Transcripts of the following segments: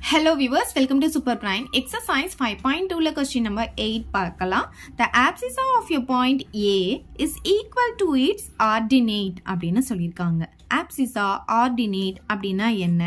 Hello viewers, welcome to Super Prime. Exercise 5.2 question number 8 பார்க்கலாம். The abscissa of your point A is equal to its ordinate அப்படின்னு சொல்லியிருக்காங்க. Abscissa, ordinate அப்படின்னா என்ன?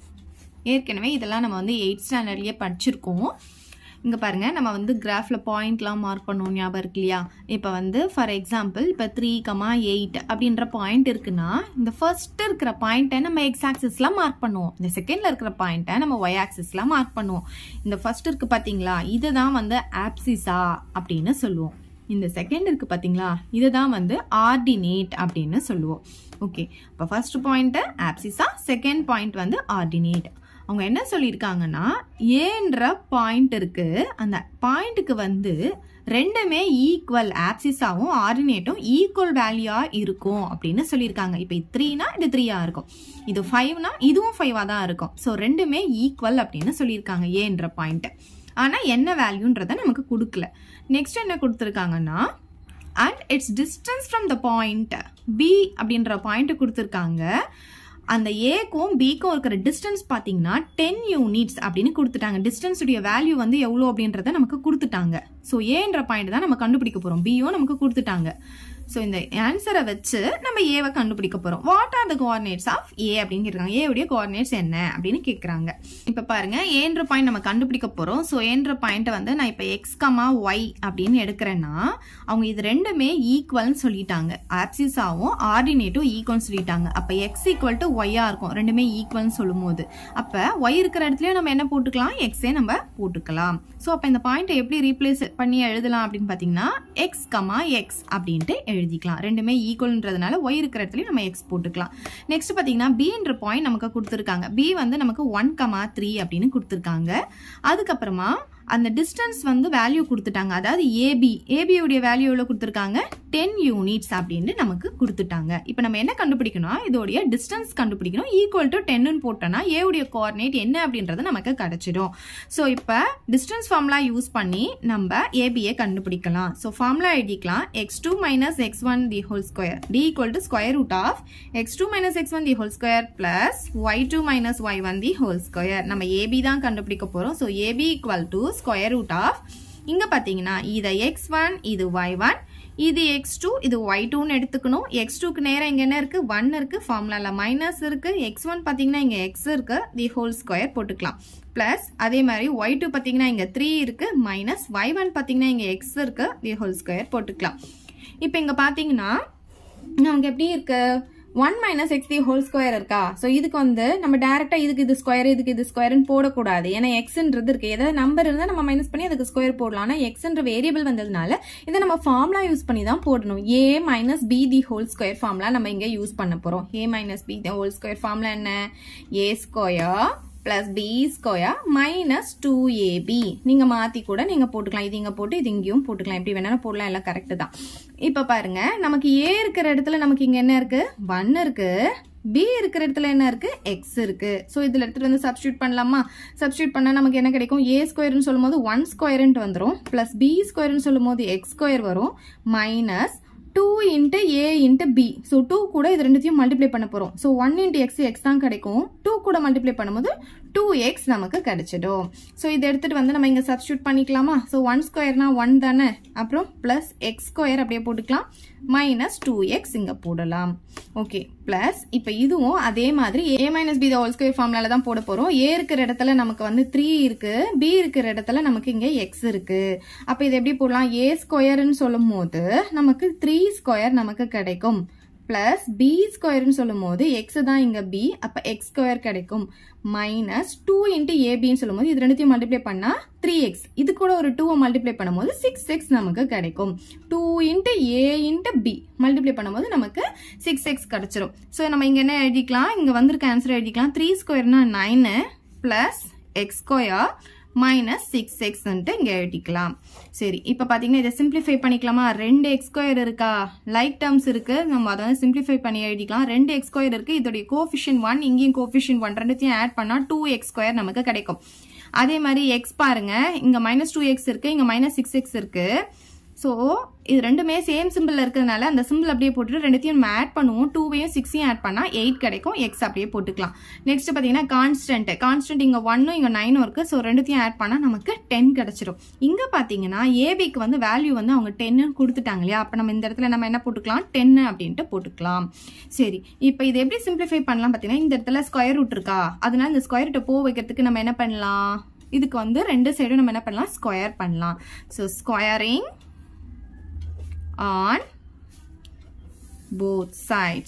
ஏற்கனவே இதெல்லாம் நம்ம வந்து 8th ஸ்டாண்டர்ட்லயே படிச்சிருக்கோம். இங்கே பாருங்க நம்ம வந்து கிராஃபில் பாயிண்ட்லாம் மார்க் பண்ணுவோம் ஞாபகம் இருக்கு இல்லையா இப்போ வந்து ஃபார் எக்ஸாம்பிள் இப்போ த்ரீ கமா எயிட் அப்படின்ற பாயிண்ட் இருக்குன்னா இந்த ஃபர்ஸ்ட் இருக்கிற பாயிண்ட்டை நம்ம எக்ஸ் ஆக்சிஸ்ல மார்க் பண்ணுவோம் இந்த செகண்ட்ல இருக்கிற பாயிண்ட்டை நம்ம ஒய் ஆக்சிஸ்ல மார்க் பண்ணுவோம் இந்த ஃபர்ஸ்ட் இருக்கு பார்த்தீங்களா இதுதான் வந்து ஆப்சிஸா அப்படின்னு சொல்லுவோம் இந்த செகண்ட் இருக்கு பார்த்தீங்களா இதுதான் வந்து ஆர்டினேட் அப்படின்னு சொல்லுவோம் ஓகே இப்போ first point abscissa second point வந்து ஆர்டினேட் அவங்க என்ன சொல்லியிருக்காங்கன்னா ஏன்ற பாயிண்ட் இருக்கு அந்த பாயிண்ட்டுக்கு வந்து ரெண்டுமே ஈக்குவல் ஆப்சிஸாவும் ஆர்டினேட்டும் ஈக்குவல் வேல்யூவா இருக்கும் அப்படின்னு சொல்லியிருக்காங்க இப்போ இது த்ரீனா இது த்ரீயா இருக்கும் இது ஃபைவ்னா இதுவும் ஃபைவா தான் இருக்கும் ஸோ ரெண்டுமே ஈக்குவல் அப்படின்னு சொல்லியிருக்காங்க ஏன்ற பாயிண்ட் ஆனால் என்ன வேல்யூன்றத நமக்கு கொடுக்கல நெக்ஸ்ட் என்ன கொடுத்துருக்காங்கன்னா and it's distance from the point P அப்படின்ற பாயிண்ட் கொடுத்துருக்காங்க அந்த ஏக்கும் பிக்கும் இருக்கிற டிஸ்டன்ஸ் பார்த்தீங்கன்னா டென் யூனிட்ஸ் அப்படின்னு கொடுத்துட்டாங்க டிஸ்டன்ஸுடைய வேல்யூ வந்து எவ்வளோ அப்படின்றத நமக்கு கொடுத்துட்டாங்க ஸோ ஏன்ற பாயிண்ட் தான் நம்ம கண்டுபிடிக்க போகிறோம் பியும் நமக்கு கொடுத்துட்டாங்க ஸோ இந்த ஆன்சரை வச்சு நம்ம ஏவை கண்டுபிடிக்க போகிறோம் what are the coordinates of A அப்படின்னு கேட்குறாங்க ஏவுடைய கோஆர்டினேட்ஸ் என்ன அப்படின்னு கேட்குறாங்க இப்போ பாருங்க ஏன்ற பாயிண்ட் நம்ம கண்டுபிடிக்க போகிறோம் ஸோ ஏன்ற பாயிண்ட்டை வந்து நான் இப்போ எக்ஸ் கமா ஒய் அப்படின்னு எடுக்கிறேன்னா அவங்க இது ரெண்டுமே ஈக்குவல்னு சொல்லிட்டாங்க ஆப்சிஸாவும் ஆர்டினேட்டும் ஈக்குவல்னு சொல்லிட்டாங்க அப்போ எக்ஸ் ஈக்குவல் டு ஒய்யா இருக்கும் ரெண்டுமே ஈக்குவல்னு சொல்லும் போது அப்போ ஒய் இருக்கிற இடத்துலயும் நம்ம என்ன போட்டுக்கலாம் எக்ஸே நம்ம போட்டுக்கலாம் ஸோ அப்போ இந்த பாயிண்ட்டை எப்படி ரீப்ளேஸ் பண்ணி எழுதலாம் அப்படின்னு பார்த்தீங்கன்னா எக்ஸ் கமா எக்ஸ் அப்படின்ட்டு எழுதிக்கலாம் ரெண்டுமே ஈக்குவல்ன்றதுனால ஒய் இருக்கிற இடத்துலயும் நம்ம எக்ஸ் போட்டுக்கலாம் நெக்ஸ்ட் பார்த்தீங்கன்னா பின்ற பாயிண்ட் நமக்கு கொடுத்துருக்காங்க பி வந்து நமக்கு ஒன் கமா த்ரீ அப்படின்னு கொடுத்துருக்காங்க அதுக்கப்புறமா அந்த டிஸ்டன்ஸ் வந்து வேல்யூ கொடுத்துட்டாங்க அதாவது ஏபி ஏபியோடைய வேல்யூ எவ்வளோ கொடுத்துருக்காங்க டென் யூனிட்ஸ் அப்படின்னு நமக்கு கொடுத்துட்டாங்க இப்போ நம்ம என்ன கண்டுபிடிக்கணும் இதோடைய டிஸ்டன்ஸ் கண்டுபிடிக்கணும் ஈக்குவல் டு டென்னு போட்டோம்னா ஏவுடைய கோஆர்டினேட் என்ன அப்படின்றது நமக்கு கிடைச்சிடும் ஸோ இப்போ டிஸ்டன்ஸ் ஃபார்முலா யூஸ் பண்ணி நம்ம ஏபியை கண்டுபிடிக்கலாம் ஸோ ஃபார்முலா எழுதிக்கலாம் x two minus x one the whole square d equal to square root of x two minus x one the whole square plus y two minus y one the whole square நம்ம AB தான் கண்டுபிடிக்க போகிறோம் so AB equal to square root of இங்க பாத்தீங்கன்னா இது x one இது y one இது x two இது ஒய் டூன்னு எடுத்துக்கணும் எக்ஸ் டூக்கு நேரம் இங்க என்ன இருக்கு ஒன் இருக்கு ஃபார்முலால மைனஸ் இருக்கு எக்ஸ் ஒன் பாத்தீங்கன்னா இங்க எக்ஸ் இருக்கு தி ஹோல் ஸ்கொயர் போட்டுக்கலாம் பிளஸ் அதே மாதிரி ஒய் டூ பாத்தீங்கன்னா இங்க த்ரீ இருக்கு மைனஸ் ஒய் ஒன் பாத்தீங்கன்னா இங்க எக்ஸ் இருக்கு தி ஹோல் ஸ்கொயர் போட்டுக்கலாம் இப்போ இங்க பாத்தீங்கன்னா நமக்கு எப்படி இருக்கு one minus x the whole square இருக்கா ஸோ இதுக்கு வந்து நம்ம டேரக்டா இதுக்கு இது ஸ்கொயர் இதுக்கு இது ஸ்கொயர்னு போடக்கூடாது ஏன்னா எக்ஸ்ன்றது இருக்கு ஏதாவது நம்பர் இருந்தால் நம்ம மைனஸ் பண்ணி அதுக்கு ஸ்கொயர் போடலாம் ஆனால் எக்ஸ்ன்ற வேரியபிள் வந்ததுனால இதை நம்ம ஃபார்முலா யூஸ் பண்ணி தான் போடணும் a minus b the whole square formula நம்ம இங்கே யூஸ் பண்ண போகிறோம் a minus b the whole square formula என்ன a square plus b square minus two ab நீங்கள் மாற்றி கூட நீங்கள் போட்டுக்கலாம் இது இங்கே போட்டு இது இங்கேயும் போட்டுக்கலாம் எப்படி வேணாலும் போடலாம் எல்லாம் கரெக்டு தான் இப்போ பாருங்க நமக்கு ஏ இருக்கிற இடத்துல நமக்கு இங்கே என்ன இருக்கு ஒன் இருக்கு பி இருக்கிற இடத்துல என்ன இருக்கு எக்ஸ் இருக்கு ஸோ இதில் எடுத்துட்டு வந்து சப்ஸ்டியூட் பண்ணலாமா சப்ஸ்டியூட் பண்ணால் நமக்கு என்ன கிடைக்கும் ஏ ஸ்கொயர்னு சொல்லும் போது ஒன் ஸ்கொயர்ன்ட்டு வந்துடும் ப்ளஸ் பி ஸ்கொயர்னு சொல்லும் போது எக்ஸ் ஸ்கொயர் வரும் minus two into a into b so two கூட இது ரெண்டுத்தையும் மல்டிப்ளை பண்ண போகிறோம் so one into x x தான் கிடைக்கும் டூ கூட மல்டிப்ளை பண்ணும்போது டூ எக்ஸ் நமக்கு கிடைச்சிடும் ஸோ இதை எடுத்துகிட்டு வந்து நம்ம இங்கே சப்ஸ்டியூட் பண்ணிக்கலாமா ஸோ ஒன் ஸ்கொயர்னா ஒன் தானே அப்புறம் ப்ளஸ் எக்ஸ் ஸ்கொயர் அப்படியே போட்டுக்கலாம் மைனஸ் டூ எக்ஸ் இங்கே போடலாம் ஓகே ப்ளஸ் இப்போ இதுவும் அதே மாதிரி a minus b whole square ஃபார்ம்லால தான் போட போகிறோம் ஏ இருக்கிற இடத்துல நமக்கு வந்து த்ரீ இருக்கு பி இருக்கிற இடத்துல நமக்கு இங்கே எக்ஸ் இருக்கு அப்போ இது எப்படி போடலாம் ஏ ஸ்கொயர்னு சொல்லும் போது நமக்கு த்ரீ ஸ்கொயர் நமக்கு கிடைக்கும் பிளஸ் பி ஸ்கொயர்னு சொல்லும் போது எக்ஸ் தான் இங்க பி அப்ப எக்ஸ் ஸ்கொயர் கிடைக்கும் மைனஸ் டூ இன்ட்டு ஏபின்னு சொல்லும் போது இது ரெண்டுத்தையும் மல்டிப்ளை பண்ணா த்ரீ எக்ஸ் இது கூட ஒரு டூவை மல்டிப்ளை பண்ணும்போது சிக்ஸ் எக்ஸ் நமக்கு கிடைக்கும் two into a into b multiply பண்ணும்போது நமக்கு சிக்ஸ் எக்ஸ் கிடைச்சிரும் ஸோ நம்ம இங்க என்ன எழுதிக்கலாம் இங்க வந்திருக்க ஆன்சர் எழுதிக்கலாம் த்ரீ ஸ்கொயர்னா nine plus x square minus six எக்ஸ்ன்ட்டு இங்கே எழுதிக்கலாம் சரி இப்போ பார்த்தீங்கன்னா இதை சிம்பிளிஃபை பண்ணிக்கலாமா ரெண்டு எக்ஸ் ஸ்கொயர் இருக்கா லைக் டேர்ம்ஸ் இருக்கு நம்ம அதை வந்து சிம்பிளிஃபை பண்ணி எழுதிக்கலாம் ரெண்டு எக்ஸ் ஸ்கொயர் இருக்கு இதோடைய கோஃபிஷியன் ஒன் இங்கேயும் கோஃபிஷியன் ஒன் ரெண்டுத்தையும் ஆட் பண்ணால் டூ எக்ஸ் ஸ்கொயர் நமக்கு கிடைக்கும் அதே மாதிரி எக்ஸ் பாருங்க இங்க மைனஸ் டூ எக்ஸ் இருக்கு இங்க மைனஸ் சிக்ஸ் எக்ஸ் இருக்கு ஸோ இது ரெண்டுமே சேம் சிம்பிள் இருக்கிறதுனால அந்த சிம்பிள் அப்படியே போட்டுட்டு ரெண்டுத்தையும் நம்ம ஆட் பண்ணுவோம் டூவையும் சிக்ஸையும் ஆட் பண்ணால் எயிட் கிடைக்கும் எக்ஸ் அப்படியே போட்டுக்கலாம் நெக்ஸ்ட் பார்த்தீங்கன்னா கான்ஸ்டன்ட் கான்ஸ்டன்ட் இங்கே ஒன்னும் இங்கே நைனும் இருக்குது ஸோ ரெண்டுத்தையும் ஆட் பண்ணால் நமக்கு டென் கிடச்சிரும் இங்கே பார்த்தீங்கன்னா ஏபிக்கு வந்து வேல்யூ வந்து அவங்க டென்னு கொடுத்துட்டாங்க இல்லையா அப்போ நம்ம இந்த இடத்துல நம்ம என்ன போட்டுக்கலாம் டென்னு அப்படின்ட்டு போட்டுக்கலாம் சரி இப்போ இது எப்படி சிம்பிளிஃபை பண்ணலாம் பார்த்தீங்கன்னா இந்த இடத்துல ஸ்கொயர் ரூட் இருக்கா அதனால இந்த ஸ்கொயர் ரூட்டை போ வைக்கிறதுக்கு நம்ம என்ன பண்ணலாம் இதுக்கு வந்து ரெண்டு சைடும் நம்ம என்ன பண்ணலாம் ஸ்கொயர் பண்ணலாம் so squaring on both sides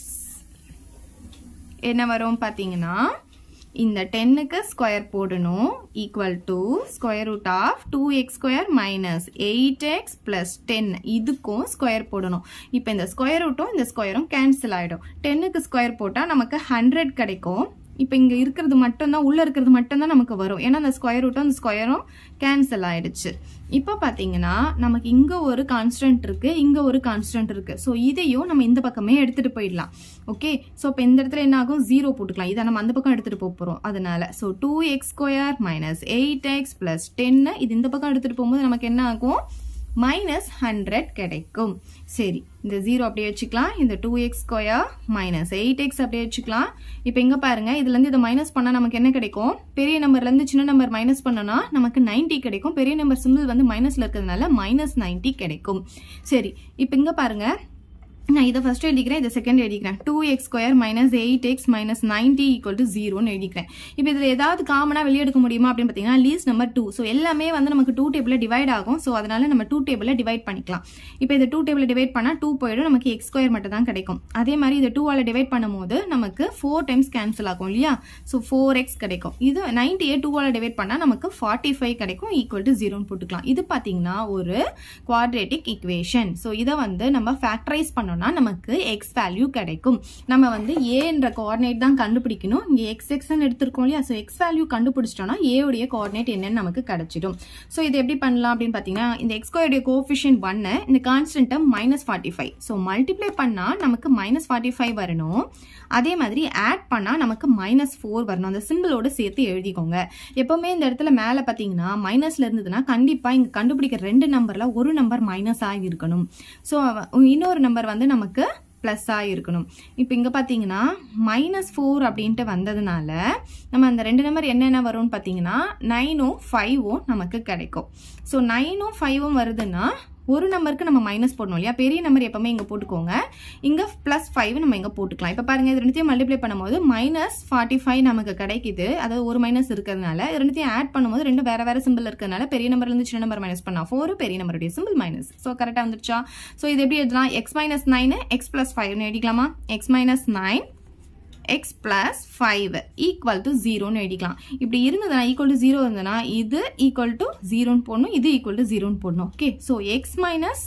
என்ன வரும் பார்த்தீங்கன்னா இந்த டென்னுக்கு ஸ்கொயர் போடணும் equal to square root of two x square minus eight x plus ten இதுக்கும் ஸ்கொயர் போடணும் இப்போ இந்த ஸ்கொயர் ரூட்டும் இந்த ஸ்கொயரும் கேன்சல் ஆகிடும் டென்னுக்கு ஸ்கொயர் போட்டால் நமக்கு ஹண்ட்ரட் கிடைக்கும் இப்போ இங்கே இருக்கிறது மட்டும்தான் உள்ளே இருக்கிறது மட்டும்தான் நமக்கு வரும் ஏன்னா அந்த ஸ்கொயர் ரூட்டும் அந்த ஸ்கொயரும் கேன்சல் ஆயிடுச்சு இப்போ பார்த்தீங்கன்னா நமக்கு இங்கே ஒரு கான்ஸ்டன்ட் இருக்கு இங்கே ஒரு கான்ஸ்டன்ட் இருக்கு ஸோ இதையும் நம்ம இந்த பக்கமே எடுத்துட்டு போயிடலாம் ஓகே ஸோ இப்போ இந்த இடத்துல என்ன ஆகும் ஜீரோ போட்டுக்கலாம் இதை நம்ம அந்த பக்கம் எடுத்துட்டு போக போகிறோம் அதனால so two x square minus eight x plus டென்னு இது இந்த பக்கம் எடுத்துட்டு போகும்போது நமக்கு என்ன ஆகும் மைனஸ் ஹண்ட்ரட் கிடைக்கும் சரி இந்த ஜீரோ அப்படியே வச்சுக்கலாம் இந்த two x square minus eight x அப்படியே வச்சுக்கலாம் இப்போ இங்கே பாருங்க இதுலேருந்து இதை மைனஸ் பண்ணால் நமக்கு என்ன கிடைக்கும் பெரிய நம்பர்லேருந்து சின்ன நம்பர் மைனஸ் பண்ணோன்னா நமக்கு நைன்ட்டி கிடைக்கும் பெரிய நம்பர் சிம்பிள் வந்து மைனஸில் இருக்கிறதுனால மைனஸ் நைன்ட்டி கிடைக்கும் சரி இப்போ இங்கே பாருங்க நான் இதை ஃபர்ஸ்ட் எழுதிக்கிறேன் இதை செகண்ட் எழுதிக்கிறேன் two x square minus eight x minus ninety equal to ஜீரோன்னு எழுதிக்கிறேன் இப்போ இதில் ஏதாவது காமனாக வெளியே எடுக்க முடியுமா அப்படின்னு பார்த்தீங்கன்னா லீஸ்ட் நம்பர் டூ ஸோ எல்லாமே வந்து நமக்கு டூ டேபிளில் டிவைட் ஆகும் ஸோ அதனால நம்ம டூ டேபிளில் டிவைட் பண்ணிக்கலாம் இப்போ இந்த டூ டேபிளில் டிவைட் பண்ணால் டூ போயிடும் நமக்கு எக்ஸ் ஸ்கொயர் மட்டும் தான் கிடைக்கும் அதே மாதிரி இதை டூவால் டிவைட் பண்ணும்போது நமக்கு ஃபோர் டைம்ஸ் கேன்சல் ஆகும் இல்லையா ஸோ ஃபோர் எக்ஸ் கிடைக்கும் இது நைன்டியை டூவால் டிவைட் பண்ணால் நமக்கு ஃபார்ட்டி ஃபைவ் கிடைக்கும் ஈக்குவல் டு ஜீரோன்னு போட்டுக்கலாம் இது பார்த்தீங்கன்னா ஒரு குவாட்ரேட்டிக் ஈக்குவேஷன் ஸோ இதை வந்து நம்ம ஃபேக்டரைஸ் பண்ணோம்னா நமக்கு எக்ஸ் வேல்யூ கிடைக்கும் நம்ம வந்து ஏன்ற கோஆர்டினேட் தான் கண்டுபிடிக்கணும் இங்கே எக்ஸ் எக்ஸ்ன்னு எடுத்திருக்கோம் இல்லையா ஸோ எக்ஸ் வேல்யூ கண்டுபிடிச்சிட்டோம்னா ஏவுடைய கோஆர்டினேட் என்னன்னு நமக்கு கிடைச்சிடும் ஸோ இது எப்படி பண்ணலாம் அப்படின்னு பார்த்தீங்கன்னா இந்த எக்ஸ்கோயுடைய கோஃபிஷியன் ஒன்னு இந்த கான்ஸ்டன்ட்டை minus forty five so multiply பண்ணால் நமக்கு மைனஸ் ஃபார்ட்டி ஃபைவ் வரணும் அதே மாதிரி ஆட் பண்ணால் நமக்கு மைனஸ் ஃபோர் வரணும் அந்த சிம்பிளோட சேர்த்து எழுதிக்கோங்க எப்பவுமே இந்த இடத்துல மேலே பார்த்தீங்கன்னா மைனஸ்ல இருந்ததுன்னா கண்டிப்பாக இங்கே கண்டுபிடிக்கிற ரெண்டு நம்பரில் ஒரு நம்பர் மைனஸ் ஆகி இருக்கணும் ஸோ இன்னொரு நம்பர் வந்து நமக்கு ப்ளஸ்ஸாக இருக்கணும் இப்போ இங்கே பார்த்தீங்கன்னா மைனஸ் ஃபோர் அப்படின்ட்டு வந்ததுனால நம்ம அந்த ரெண்டு நம்பர் என்னென்ன வரும்னு பார்த்தீங்கன்னா நைனும் ஃபைவும் நமக்கு கிடைக்கும் ஸோ நைனும் ஃபைவும் வருதுன்னா ஒரு நம்பருக்கு நம்ம மைனஸ் போடணும் இல்லையா பெரிய நம்பர் எப்பவுமே இங்கே போட்டுக்கோங்க இங்கே ப்ளஸ் ஃபைவ் நம்ம இங்கே போட்டுக்கலாம் இப்போ பாருங்க இது ரெண்டுத்தையும் மல்டிப்ளை பண்ணும்போது மைனஸ் ஃபார்ட்டி ஃபைவ் நமக்கு கிடைக்குது அதாவது ஒரு மைனஸ் இருக்கிறதுனால இது ரெண்டுத்தையும் ஆட் பண்ணும்போது ரெண்டு வேற வேற சிம்பிள் இருக்கிறதுனால பெரிய நம்பர்லேருந்து சின்ன நம்பர் மைனஸ் பண்ணா ஃபோர் பெரிய நம்பருடைய சிம்பிள் மைனஸ் ஸோ கரெக்டாக வந்துருச்சா ஸோ இது எப்படி எழுதலாம் x minus nine x plus ஃபைவ்னு எழுதிக்கலாமா x minus nine x plus five equal to ஜீரோன்னு எழுதிக்கலாம் இப்படி இருந்ததுன்னா ஈக்குவல் டு ஜீரோ இருந்ததுன்னா இது ஈக்குவல் டு ஜீரோன்னு போடணும் இது ஈக்குவல் டு ஜீரோன்னு போடணும் okay so x minus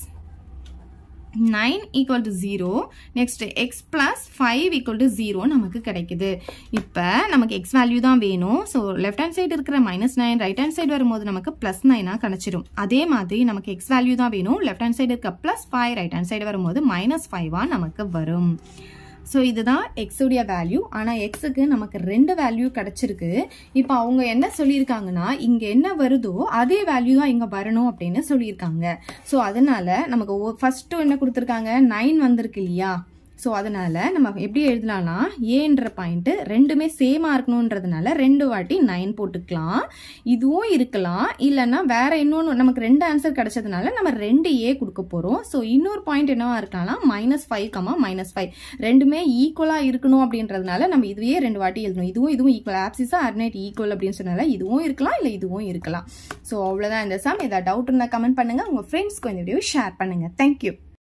nine equal to zero next x plus five equal to zero நமக்கு கிடைக்குது இப்போ நமக்கு எக்ஸ் வேல்யூ தான் வேணும் ஸோ லெஃப்ட் ஹேண்ட் சைடு இருக்கிற minus nine right hand side வரும்போது நமக்கு ப்ளஸ் நைனாக கிடைச்சிடும் அதே மாதிரி நமக்கு எக்ஸ் வேல்யூ தான் வேணும் லெஃப்ட் ஹேண்ட் சைடு இருக்க plus five right hand side வரும்போது மைனஸ் ஃபைவாக நமக்கு வரும் ஸோ இதுதான் எக்ஸுடைய வேல்யூ ஆனால் எக்ஸுக்கு நமக்கு ரெண்டு வேல்யூ கிடைச்சிருக்கு இப்போ அவங்க என்ன சொல்லியிருக்காங்கன்னா இங்கே என்ன வருதோ அதே வேல்யூ தான் இங்கே வரணும் அப்படின்னு சொல்லியிருக்காங்க ஸோ அதனால நமக்கு ஃபர்ஸ்ட்டு என்ன கொடுத்துருக்காங்க நைன் வந்திருக்கு இல்லையா ஸோ அதனால நம்ம எப்படி எழுதலாம்னா ஏன்ற பாயிண்ட் ரெண்டுமே சேமாக இருக்கணுன்றதுனால ரெண்டு வாட்டி நைன் போட்டுக்கலாம் இதுவும் இருக்கலாம் இல்லைன்னா வேற இன்னொன்று நமக்கு ரெண்டு ஆன்சர் கிடைச்சதுனால நம்ம ரெண்டு ஏ கொடுக்க போகிறோம் ஸோ இன்னொரு பாயிண்ட் என்னவா இருக்கலாம்னா minus five comma minus five ரெண்டுமே ஈக்குவலாக இருக்கணும் அப்படின்றதுனால நம்ம இதுவே ரெண்டு வாட்டி எழுதணும் இதுவும் இதுவும் ஈக்குவல் ஆப்சிஸா அர்னைட் ஈக்குவல் அப்படின்னு சொன்னால இதுவும் இருக்கலாம் இல்லை இதுவும் இருக்கலாம் ஸோ அவ்வளோதான் இந்த சம் ஏதாவது டவுட் இருந்தால் கமெண்ட் பண்ணுங்க உங்கள் ஃப்ரெண்ட்ஸ்க்கு இந்த வீடியோ ஷேர் பண்ணுங்க தேங்க்யூ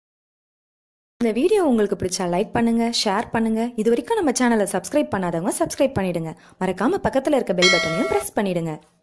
இந்த வீடியோ உங்களுக்கு பிடிச்சா லைக் பண்ணுங்க ஷேர் பண்ணுங்க இது வரைக்கும் நம்ம சேனலை சப்ஸ்கிரைப் பண்ணாதவங்க சப்ஸ்கிரைப் பண்ணிடுங்க மறக்காம பக்கத்துல இருக்க பெல் பட்டனையும் பிரஸ் பண்ணிடுங்க